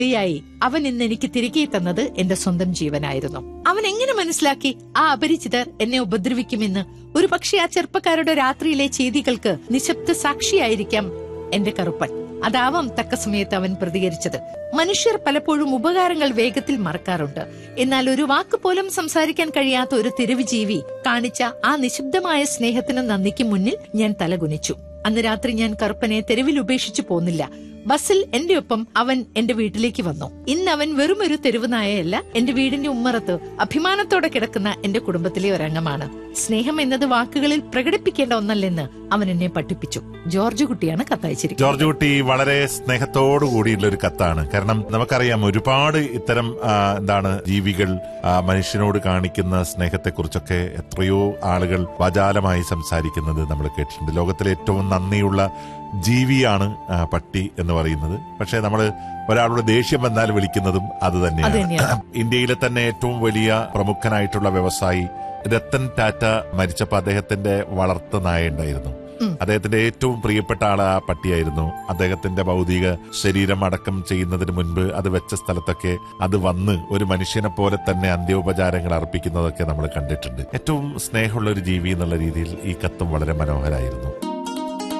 യായി അവൻ ഇന്ന് എനിക്ക് തിരികെ തന്നത് എന്റെ സ്വന്തം ജീവനായിരുന്നു അവൻ എങ്ങനെ മനസ്സിലാക്കി ആ അപരിചിതർ എന്നെ ഉപദ്രവിക്കുമെന്ന് ഒരു പക്ഷേ ആ ചെറുപ്പക്കാരുടെ രാത്രിയിലെ ചെയ്തികൾക്ക് നിശബ്ദ സാക്ഷിയായിരിക്കാം എന്റെ കറുപ്പൻ അതാവാം തക്ക സമയത്ത് അവൻ പ്രതികരിച്ചത് മനുഷ്യർ പലപ്പോഴും ഉപകാരങ്ങൾ വേഗത്തിൽ മറക്കാറുണ്ട് എന്നാൽ ഒരു വാക്ക് പോലും സംസാരിക്കാൻ കഴിയാത്ത ഒരു തെരുവ് ജീവി കാണിച്ച ആ നിശബ്ദമായ സ്നേഹത്തിനും നന്ദിക്കും മുന്നിൽ ഞാൻ തലകുനിച്ചു അന്ന് രാത്രി ഞാൻ കറുപ്പനെ തെരുവിൽ ഉപേക്ഷിച്ചു പോന്നില്ല ബസ്സിൽ എന്റെ ഒപ്പം അവൻ എന്റെ വീട്ടിലേക്ക് വന്നു ഇന്ന് അവൻ വെറും ഒരു തെരുവ് നായയല്ല എന്റെ വീടിന്റെ ഉമ്മറത്ത് അഭിമാനത്തോടെ കിടക്കുന്ന എന്റെ കുടുംബത്തിലെ ഒരംഗമാണ് സ്നേഹം എന്നത് വാക്കുകളിൽ പ്രകടിപ്പിക്കേണ്ട ഒന്നല്ലെന്ന് അവൻ എന്നെ പഠിപ്പിച്ചു ജോർജ് കുട്ടിയാണ് കത്തയച്ചിരിക്കുന്നത് ജോർജ് കുട്ടി വളരെ സ്നേഹത്തോടു കൂടിയുള്ള ഒരു കത്താണ് കാരണം നമുക്കറിയാം ഒരുപാട് ഇത്തരം ആ, എന്താണ് ജീവികൾ ആ, മനുഷ്യനോട് കാണിക്കുന്ന സ്നേഹത്തെക്കുറിച്ചൊക്കെ എത്രയോ ആളുകൾ വാചാലമായി സംസാരിക്കുന്നത് നമ്മൾ കേട്ടിട്ടുണ്ട് ലോകത്തിലെ ഏറ്റവും നന്ദിയുള്ള ജീവിയാണ് ആ, പട്ടി എന്ന് പറയുന്നത് പക്ഷേ നമ്മൾ ഒരാളുടെ ദേഷ്യം വന്നാൽ വിളിക്കുന്നതും അത് അത് തന്നെയാണ് തന്നെയാണ് ഇന്ത്യയിലെ തന്നെ ഏറ്റവും വലിയ പ്രമുഖനായിട്ടുള്ള വ്യവസായി രത്തൻ ടാറ്റ മരിച്ചപ്പോൾ അദ്ദേഹത്തിന്റെ വളർത്തു നായ ഉണ്ടായിരുന്നു ഉം. അദ്ദേഹത്തിന്റെ ഏറ്റവും പ്രിയപ്പെട്ട ആൾ ആ പട്ടിയായിരുന്നു അദ്ദേഹത്തിന്റെ ഭൗതിക ശരീരം അടക്കം ചെയ്യുന്നതിന് മുൻപ് അത് വെച്ച സ്ഥലത്തൊക്കെ അത് വന്ന് ഒരു മനുഷ്യനെ പോലെ തന്നെ അന്ത്യോപചാരങ്ങൾ അർപ്പിക്കുന്നതൊക്കെ നമ്മൾ കണ്ടിട്ടുണ്ട് ഏറ്റവും സ്നേഹമുള്ള ഒരു ജീവി എന്നുള്ള രീതിയിൽ ഈ കത്തും വളരെ മനോഹരായിരുന്നു